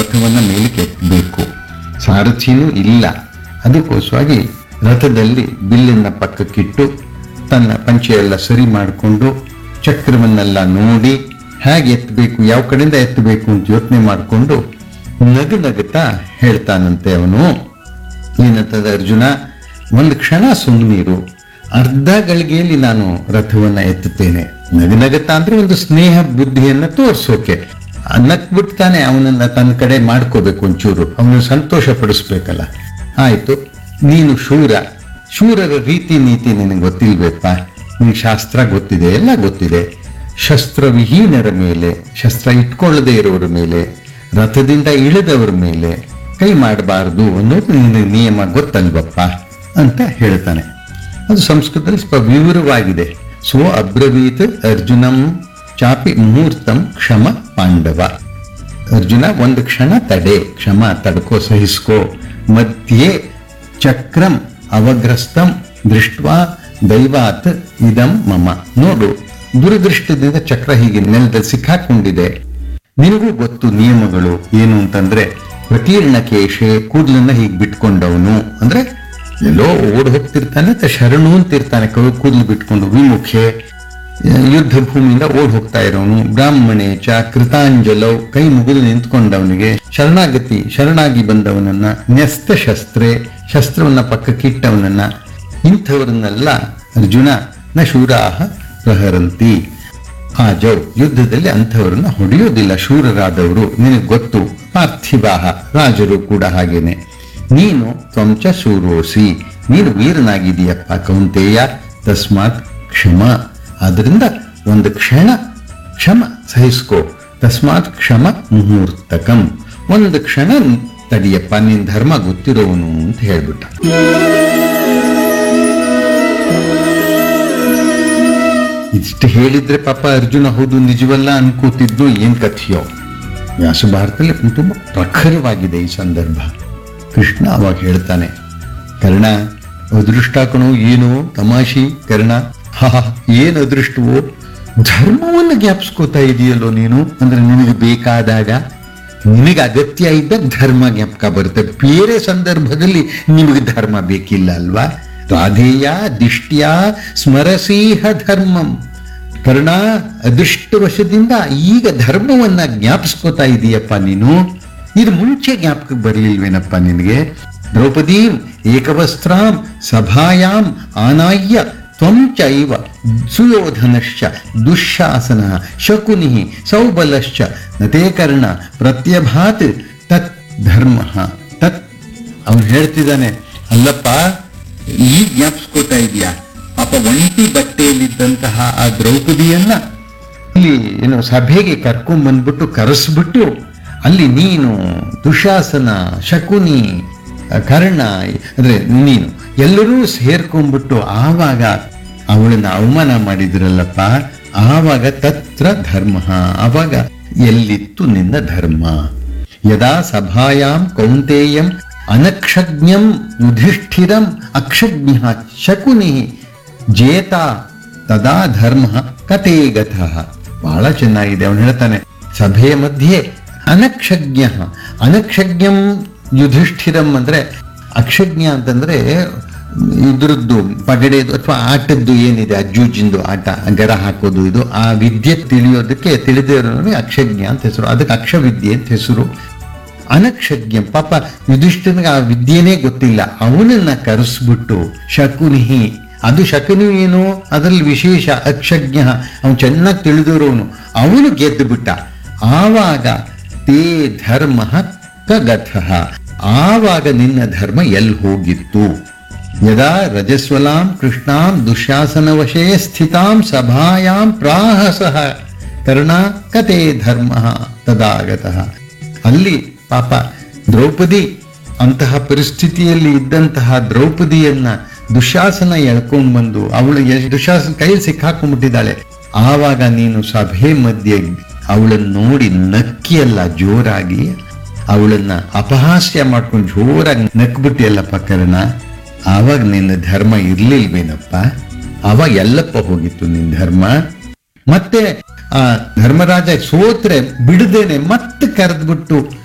ರಥವನ್ನ ಮೇಲಕ್ಕೆ ಎತ್ತಬೇಕು ಸಾರಥಿನೂ ಇಲ್ಲ ಅದಕ್ಕೋಸ್ಕರವಾಗಿ ರಥದಲ್ಲಿ ಬಿಲ್ಲನ್ನ ಪಕ್ಕಕ್ಕಿಟ್ಟು ತನ್ನ ಪಂಚೆಯೆಲ್ಲ ಸರಿ ಮಾಡಿಕೊಂಡು ಚಕ್ರವನ್ನೆಲ್ಲ ನೋಡಿ ಹೇಗೆ ಎತ್ತಬೇಕು ಯಾವ ಕಡೆಯಿಂದ ಎತ್ತಬೇಕು ಅಂತ ಯೋಚನೆ ಮಾಡಿಕೊಂಡು ನಗು ನಗುತ್ತಾ ಹೇಳ್ತಾನಂತೆ ಅವನು ಏನಂತದ ಅರ್ಜುನ ಒಂದು ಕ್ಷಣ ಸುಮ್ಮನಿರು ಅರ್ಧ ಗಳಿಗೆಯಲ್ಲಿ ನಾನು ರಥವನ್ನ ಎತ್ತುತ್ತೇನೆ ನಗನಗತ್ತ ಅಂದ್ರೆ ಒಂದು ಸ್ನೇಹ ಬುದ್ಧಿಯನ್ನ ತೋರ್ಸೋಕೆ ನಕ್ಬಿಡ್ತಾನೆ ಅವನನ್ನ ತನ್ನ ಕಡೆ ಮಾಡ್ಕೋಬೇಕು ಒಂಚೂರು ಅವನು ಸಂತೋಷ ಪಡಿಸ್ಬೇಕಲ್ಲ ಆಯ್ತು ನೀನು ಶೂರ ಶೂರರ ರೀತಿ ನೀತಿ ನಿನಗೆ ಗೊತ್ತಿಲ್ಬೇಕ ನಿನಗೆ ಶಾಸ್ತ್ರ ಗೊತ್ತಿದೆ ಎಲ್ಲ ಗೊತ್ತಿದೆ ಶಸ್ತ್ರವಿಹೀನರ ಮೇಲೆ ಶಸ್ತ್ರ ಇಟ್ಕೊಳ್ಳದೆ ಇರೋರ ಮೇಲೆ ರಥದಿಂದ ಇಳಿದವರ ಮೇಲೆ ಕೈ ಮಾಡಬಾರದು ಅನ್ನೋದು ನಿನಗೆ ನಿಯಮ ಗೊತ್ತಲ್ವಪ್ಪ ಅಂತ ಹೇಳ್ತಾನೆ ಅದು ಸಂಸ್ಕೃತದಲ್ಲಿ ಸ್ವಲ್ಪ ವಿವರವಾಗಿದೆ ಸೋ ಅಬ್ರವೀತ್ ಅರ್ಜುನಂ ಚಾಪಿ ಮುಹೂರ್ತಂ ಕ್ಷಮ ಪಾಂಡವ ಅರ್ಜುನ ಒಂದು ಕ್ಷಣ ತಡೆ ಕ್ಷಮ ತಡ್ಕೋ ಸಹಿಸ್ಕೋ ಮಧ್ಯೆ ಚಕ್ರಂ ಅವಗ್ರಸ್ತಂ ದೃಷ್ಟ್ವಾ ದೈವಾತ್ ಇದಂ ಮಮ ನೋಡು ದುರದೃಷ್ಟದಿಂದ ಚಕ್ರ ಹೀಗೆ ನೆಲದಲ್ಲಿ ಸಿಕ್ಕಾಕೊಂಡಿದೆ ನಿನಗೂ ಗೊತ್ತು ನಿಯಮಗಳು ಏನು ಅಂತಂದ್ರೆ ಪ್ರಕೀರ್ಣ ಕೇಶೆ ಕೂದಲನ್ನ ಹೀಗೆ ಬಿಟ್ಕೊಂಡವನು ಅಂದ್ರೆ ಎಲ್ಲೋ ಓಡ್ ಹೋಗ್ತಿರ್ತಾನೆ ಅಥವಾ ಶರಣು ಅಂತಿರ್ತಾನೆ ಕೌ ಕೂದಲು ಬಿಟ್ಕೊಂಡು ವಿಮುಖೆ ಯುದ್ಧ ಭೂಮಿಯಿಂದ ಓಡ್ ಹೋಗ್ತಾ ಇರೋನು ಬ್ರಾಹ್ಮಣೇ ಚ ಕೃತಾಂಜಲವ್ ಕೈ ಮುಗಿದು ನಿಂತ್ಕೊಂಡವನಿಗೆ ಶರಣಾಗತಿ ಶರಣಾಗಿ ಬಂದವನನ್ನ ನ್ಯಸ್ತ ಶಸ್ತ್ರೆ ಶಸ್ತ್ರವನ್ನ ಪಕ್ಕಕ್ಕಿಟ್ಟವನನ್ನ ಇಂಥವರನ್ನೆಲ್ಲ ಅರ್ಜುನ ನ ಶೂರಾಹ ಪ್ರಹರಂತಿ ಆ ಜೌ ಯುದ್ಧದಲ್ಲಿ ಅಂಥವರನ್ನ ಹೊಡೆಯೋದಿಲ್ಲ ಶೂರರಾದವರು ನಿನಗೆ ಗೊತ್ತು ಪಾರ್ಥಿವಾಹ ರಾಜರು ಕೂಡ ಹಾಗೇನೆ ನೀನು ತ್ವಂಚ ಶೂರೋಸಿ ನೀನು ವೀರನಾಗಿದೆಯಪ್ಪ ಕೌಂತೆಯ ತಸ್ಮಾತ್ ಕ್ಷಮ ಆದ್ರಿಂದ ಒಂದು ಕ್ಷಣ ಕ್ಷಮ ಸಹಿಸ್ಕೋ ತಸ್ಮಾತ್ ಕ್ಷಮ ಮುಹೂರ್ತಕಂ ಒಂದು ಕ್ಷಣ ತಡಿಯಪ್ಪ ನಿನ್ ಧರ್ಮ ಗೊತ್ತಿರೋವನು ಅಂತ ಹೇಳ್ಬಿಟ್ಟ ಇಷ್ಟು ಹೇಳಿದ್ರೆ ಪಾಪ ಅರ್ಜುನ ಹೌದು ನಿಜವಲ್ಲ ಅನ್ಕೋತಿದ್ದು ಏನ್ ಕಥೆಯೋ ವ್ಯಾಸ ಭಾರತದಲ್ಲಿ ತುಂಬಾ ಪ್ರಖರವಾಗಿದೆ ಈ ಸಂದರ್ಭ ಕೃಷ್ಣ ಅವಾಗ ಹೇಳ್ತಾನೆ ಕರ್ಣ ಅದೃಷ್ಟ ಕಣೋ ಏನು ತಮಾಷಿ ಕರ್ಣ ಹಾ ಏನ್ ಅದೃಷ್ಟವೋ ಧರ್ಮವನ್ನು ಜ್ಞಾಪಿಸ್ಕೋತಾ ಇದೆಯಲ್ಲೋ ನೀನು ಅಂದ್ರೆ ನಿನಗೆ ಬೇಕಾದಾಗ ನಿನಗೆ ಅಗತ್ಯ ಇದ್ದಾಗ ಧರ್ಮ ಜ್ಞಾಪಕ ಬರುತ್ತೆ ಬೇರೆ ಸಂದರ್ಭದಲ್ಲಿ ನಿಮಗೆ ಧರ್ಮ ಬೇಕಿಲ್ಲ ಅಲ್ವಾ ರಾಧೇಯ ದಿಷ್ಟ್ಯ ಸ್ಮರಸೀಹ ಧರ್ಮಂ ಕರ್ಣ ಅದೃಷ್ಟವಶದಿಂದ ಈಗ ಧರ್ಮವನ್ನ ಜ್ಞಾಪಿಸ್ಕೋತಾ ಇದೀಯಪ್ಪ ನೀನು ಇದು ಮುಂಚೆ ಜ್ಞಾಪಕಕ್ಕೆ ಬರಲಿಲ್ವೇನಪ್ಪ ನಿನಗೆ ದ್ರೌಪದೀ ಏಕವಸ್ತ್ರಾಂ ಸಭಾಯಾಂ ಆನಾಯ್ಯ ತ್ವಂ ಚೈವ ಸುಯೋಧನಶ್ಚ ದುಶ್ಯಾಸನ ಶಕುನಿ ಸೌಬಲಶ್ಚ ನತೇ ಕರ್ಣ ಪ್ರತ್ಯಭಾತ್ ತತ್ ಧರ್ಮ ತತ್ ಅವನು ಹೇಳ್ತಿದ್ದಾನೆ ಅಲ್ಲಪ್ಪ ಈ ಜ್ಞಾಪಿಸ್ಕೋತಾ ಇದೀಯಾ ಪಾಪ ಒಂಟಿ ಬಟ್ಟೆಯಲ್ಲಿದ್ದಂತಹ ಆ ದ್ರೌಪದಿಯನ್ನ ಇಲ್ಲಿ ಏನು ಸಭೆಗೆ ಕರ್ಕೊಂಡ್ ಬಂದ್ಬಿಟ್ಟು ಕರೆಸ್ಬಿಟ್ಟು ಅಲ್ಲಿ ನೀನು ದುಶಾಸನ ಶಕುನಿ ಕರ್ಣ ಅಂದ್ರೆ ನೀನು ಎಲ್ಲರೂ ಸೇರ್ಕೊಂಡ್ಬಿಟ್ಟು ಆವಾಗ ಅವಳನ್ನ ಅವಮಾನ ಮಾಡಿದ್ರಲ್ಲಪ್ಪ ಆವಾಗ ತತ್ರ ಧರ್ಮ ಆವಾಗ ಎಲ್ಲಿತ್ತು ನಿನ್ನ ಧರ್ಮ ಯದಾ ಸಭಾಯಾಂ ಕೌಂತೇಯಂ ಅನಕ್ಷಜ್ಞಂ ಯುಧಿಷ್ಠಿರಂ ಅಕ್ಷಜ್ಞ ಶಕುನಿ ಜೇತ ತದಾ ಧರ್ಮ ಕಥೇಗತಃ ಬಹಳ ಚೆನ್ನಾಗಿದೆ ಅವನು ಹೇಳ್ತಾನೆ ಸಭೆಯ ಮಧ್ಯೆ ಅನಕ್ಷಜ್ಞ ಅನಕ್ಷಜ್ಞಂ ಯುಧಿಷ್ಠಿರಂ ಅಂದ್ರೆ ಅಕ್ಷಜ್ಞ ಅಂತಂದ್ರೆ ಇದ್ರದ್ದು ಪಗಡೆದು ಅಥವಾ ಆಟದ್ದು ಏನಿದೆ ಅಜ್ಜೂಜಿಂದು ಆಟ ಗರ ಹಾಕೋದು ಇದು ಆ ವಿದ್ಯೆ ತಿಳಿಯೋದಕ್ಕೆ ತಿಳಿದಿರೋನಿಗೆ ಅಕ್ಷಜ್ಞ ಅಂತ ಹೆಸರು ಅದಕ್ಕೆ ಅಕ್ಷವಿದ್ಯೆ ಅಂತ ಹೆಸರು ಅನಕ್ಷಜ್ಞ ಪಾಪ ಯುಧಿಷ್ಠನಿಗೆ ಆ ವಿದ್ಯೆನೇ ಗೊತ್ತಿಲ್ಲ ಅವನನ್ನ ಕರೆಸ್ಬಿಟ್ಟು ಶಕುನಿಹಿ ಅದು ಶಕುನಿ ಏನು ಅದರಲ್ಲಿ ವಿಶೇಷ ಅಕ್ಷಜ್ಞ ಅವನು ಚೆನ್ನಾಗಿ ತಿಳಿದಿರೋನು ಅವನು ಗೆದ್ದು ಬಿಟ್ಟ ಆವಾಗ ತೇ ಧರ್ಮ ಕಗಥ ಆವಾಗ ನಿನ್ನ ಧರ್ಮ ಎಲ್ಲಿ ಹೋಗಿತ್ತು ಯದಾ ರಜಸ್ವಲಾಂ ಕೃಷ್ಣಾಂ ದುಶಾಸನವಶೇ ಸ್ಥಿತಾಂ ಸಭಾಯಾಂ ಪ್ರಾಹಸಃ ಕರ್ಣ ಕತೆ ಧರ್ಮ ತದಾಗತಃ ಅಲ್ಲಿ ಪಾಪ ದ್ರೌಪದಿ ಅಂತಹ ಪರಿಸ್ಥಿತಿಯಲ್ಲಿ ಇದ್ದಂತಹ ದ್ರೌಪದಿಯನ್ನ ದುಶಾಸನ ಎಳ್ಕೊಂಡ್ ಬಂದು ಅವಳು ಎಷ್ಟ್ ದುಶಾಸನ ಕೈಯಲ್ಲಿ ಸಿಕ್ಕಾಕೊಂಡ್ಬಿಟ್ಟಿದ್ದಾಳೆ ಆವಾಗ ನೀನು ಸಭೆ ಮಧ್ಯೆ ಅವಳನ್ನು ನೋಡಿ ನಕ್ಕಿಯಲ್ಲ ಜೋರಾಗಿ ಅವಳನ್ನ ಅಪಹಾಸ್ಯ ಮಾಡ್ಕೊಂಡು ಜೋರಾಗಿ ನಕ್ಬಿಟ್ಟಿಯಲ್ಲಪ್ಪ ಕರ್ಣ ಆವಾಗ ನಿನ್ನ ಧರ್ಮ ಇರ್ಲಿಲ್ವೇನಪ್ಪ ಆವಾಗ ಎಲ್ಲಪ್ಪ ಹೋಗಿತ್ತು ನಿನ್ನ ಧರ್ಮ ಮತ್ತೆ ಆ ಧರ್ಮರಾಜ ಸೋತ್ರೆ ಬಿಡದೇನೆ ಮತ್ತೆ ಕರೆದ್ಬಿಟ್ಟು